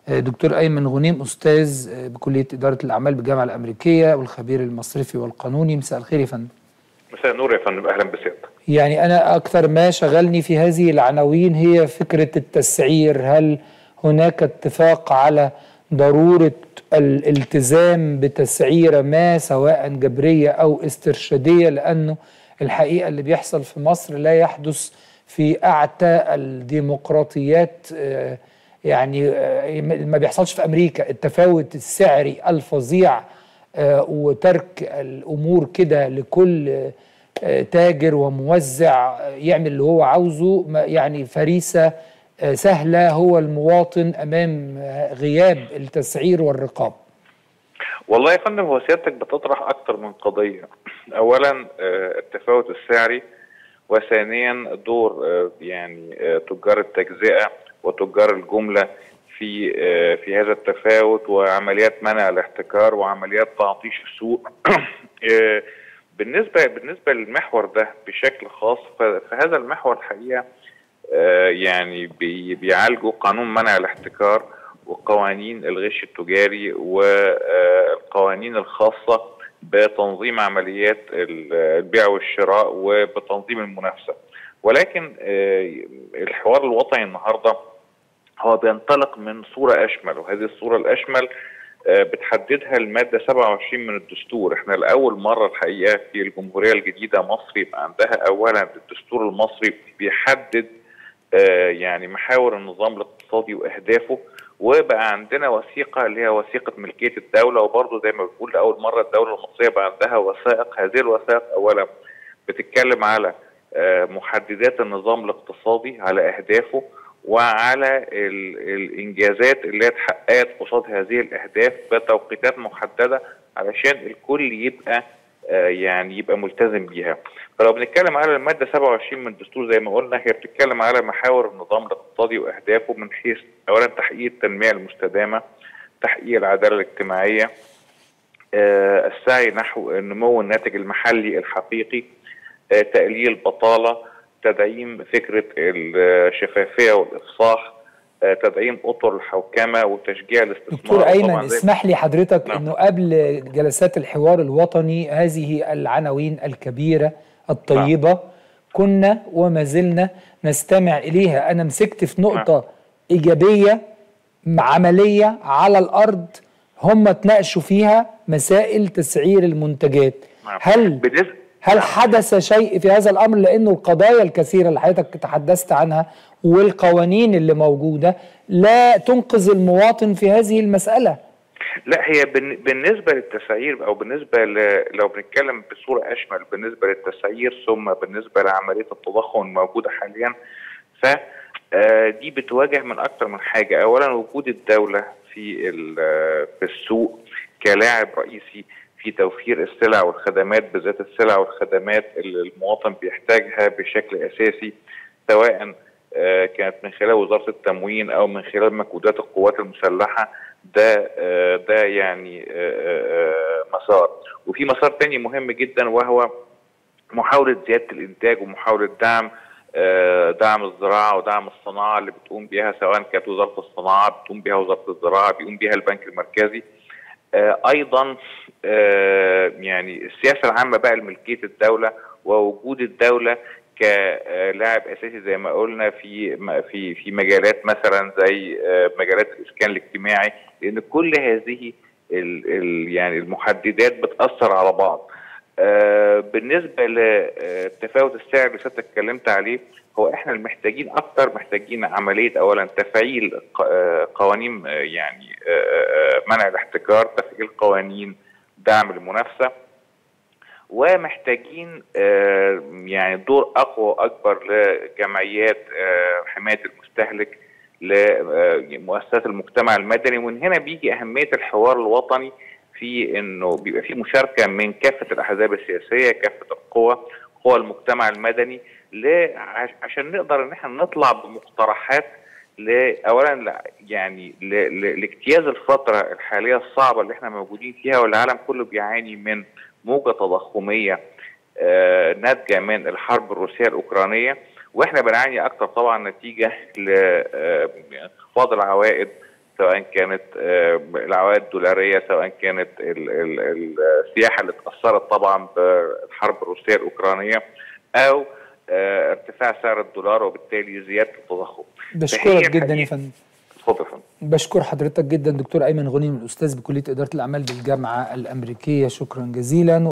دكتور أيمن غنيم أستاذ بكلية إدارة الأعمال بالجامعة الأمريكية والخبير المصرفي والقانوني مساء الخير يا فندم مساء النور يا فندم أهلا بسيادتك يعني أنا أكثر ما شغلني في هذه العناوين هي فكرة التسعير هل هناك اتفاق على ضرورة الالتزام بتسعيرة ما سواء جبرية أو استرشادية لأنه الحقيقة اللي بيحصل في مصر لا يحدث في أعتى الديمقراطيات يعني ما بيحصلش في أمريكا التفاوت السعري الفظيع وترك الأمور كده لكل تاجر وموزع يعمل اللي هو عاوزه يعني فريسة سهلة هو المواطن أمام غياب التسعير والرقابة والله يا فندم هو سيادتك بتطرح أكتر من قضية أولا التفاوت السعري وثانيا دور يعني تجار التجزئة وتجار الجملة في في هذا التفاوت وعمليات منع الاحتكار وعمليات تعطيش السوق بالنسبة بالنسبة للمحور ده بشكل خاص فهذا المحور الحقيقة يعني بيعالجوا قانون منع الاحتكار وقوانين الغش التجاري والقوانين الخاصة بتنظيم عمليات البيع والشراء وبتنظيم المنافسة ولكن الحوار الوطني النهارده هو بينطلق من صورة أشمل وهذه الصورة الأشمل بتحددها المادة 27 من الدستور احنا لأول مرة الحقيقة في الجمهورية الجديدة مصر يبقى عندها أولا الدستور المصري بيحدد يعني محاور النظام الاقتصادي وأهدافه وبقى عندنا وثيقة اللي هي وثيقة ملكية الدولة وبرضه زي ما بنقول لأول مرة الدولة المصرية بقى عندها وثائق هذه الوثائق أولا بتتكلم على محددات النظام الاقتصادي على أهدافه وعلى الانجازات اللي هي اتحققت قصاد هذه الاهداف بتوقيتات محدده علشان الكل يبقى آه يعني يبقى ملتزم بيها فلو بنتكلم على الماده 27 من الدستور زي ما قلنا هي بتتكلم على محاور النظام الاقتصادي واهدافه من حيث اولا تحقيق التنميه المستدامه تحقيق العداله الاجتماعيه آه السعي نحو النمو الناتج المحلي الحقيقي آه تقليل البطاله تدعيم فكرة الشفافية والإفصاح تدعيم أطر الحوكمة وتشجيع الاستثمار دكتور أيمن اسمح لي حضرتك نعم. أنه قبل جلسات الحوار الوطني هذه العناوين الكبيرة الطيبة نعم. كنا وما زلنا نستمع إليها أنا مسكت في نقطة نعم. إيجابية عملية على الأرض هم تناقشوا فيها مسائل تسعير المنتجات نعم. هل بالنسبة هل حدث شيء في هذا الامر لانه القضايا الكثيره اللي حضرتك تحدثت عنها والقوانين اللي موجوده لا تنقذ المواطن في هذه المساله لا هي بالنسبه للتسعير او بالنسبه لو بنتكلم بصوره اشمل بالنسبه للتسعير ثم بالنسبه لعمليه التضخم الموجوده حاليا ف دي بتواجه من اكثر من حاجه اولا وجود الدوله في في السوق كلاعب رئيسي في توفير السلع والخدمات بالذات السلع والخدمات اللي المواطن بيحتاجها بشكل اساسي سواء كانت من خلال وزاره التموين او من خلال مجهودات القوات المسلحه ده ده يعني مسار وفي مسار تاني مهم جدا وهو محاوله زياده الانتاج ومحاوله دعم دعم الزراعه ودعم الصناعه اللي بتقوم بها سواء كانت وزاره الصناعه بتقوم بها وزاره الزراعه بيقوم بها البنك المركزي ايضا يعني السياسه العامه بقى لملكيه الدوله ووجود الدوله كلاعب اساسي زي ما قلنا في في في مجالات مثلا زي مجالات الاسكان الاجتماعي لان كل هذه ال ال يعني المحددات بتاثر على بعض. بالنسبه للتفاوت السعر اللي حضرتك اتكلمت عليه هو احنا المحتاجين اكتر محتاجين عمليه اولا تفعيل قوانين يعني منع الاحتكار تفعيل قوانين دعم المنافسه ومحتاجين يعني دور اقوى واكبر لجمعيات حمايه المستهلك لمؤسسات المجتمع المدني ومن هنا بيجي اهميه الحوار الوطني في انه بيبقى في مشاركه من كافه الاحزاب السياسيه كافه القوى قوى المجتمع المدني عشان نقدر ان احنا نطلع بمقترحات اولا يعني لاجتياز الفتره الحاليه الصعبه اللي احنا موجودين فيها والعالم كله بيعاني من موجه تضخميه ناتجه من الحرب الروسيه الاوكرانيه واحنا بنعاني اكتر طبعا نتيجه لانخفاض العوائد سواء كانت العوائد الدولاريه سواء كانت ال ال السياحه اللي اتاثرت طبعا بالحرب الروسيه الاوكرانيه او ارتفاع سعر الدولار وبالتالي زياده التضخم بشكرك جدا يا فندم اتفضل يا فندم بشكر حضرتك جدا دكتور ايمن غنيم الاستاذ بكليه اداره الاعمال بالجامعه الامريكيه شكرا جزيلا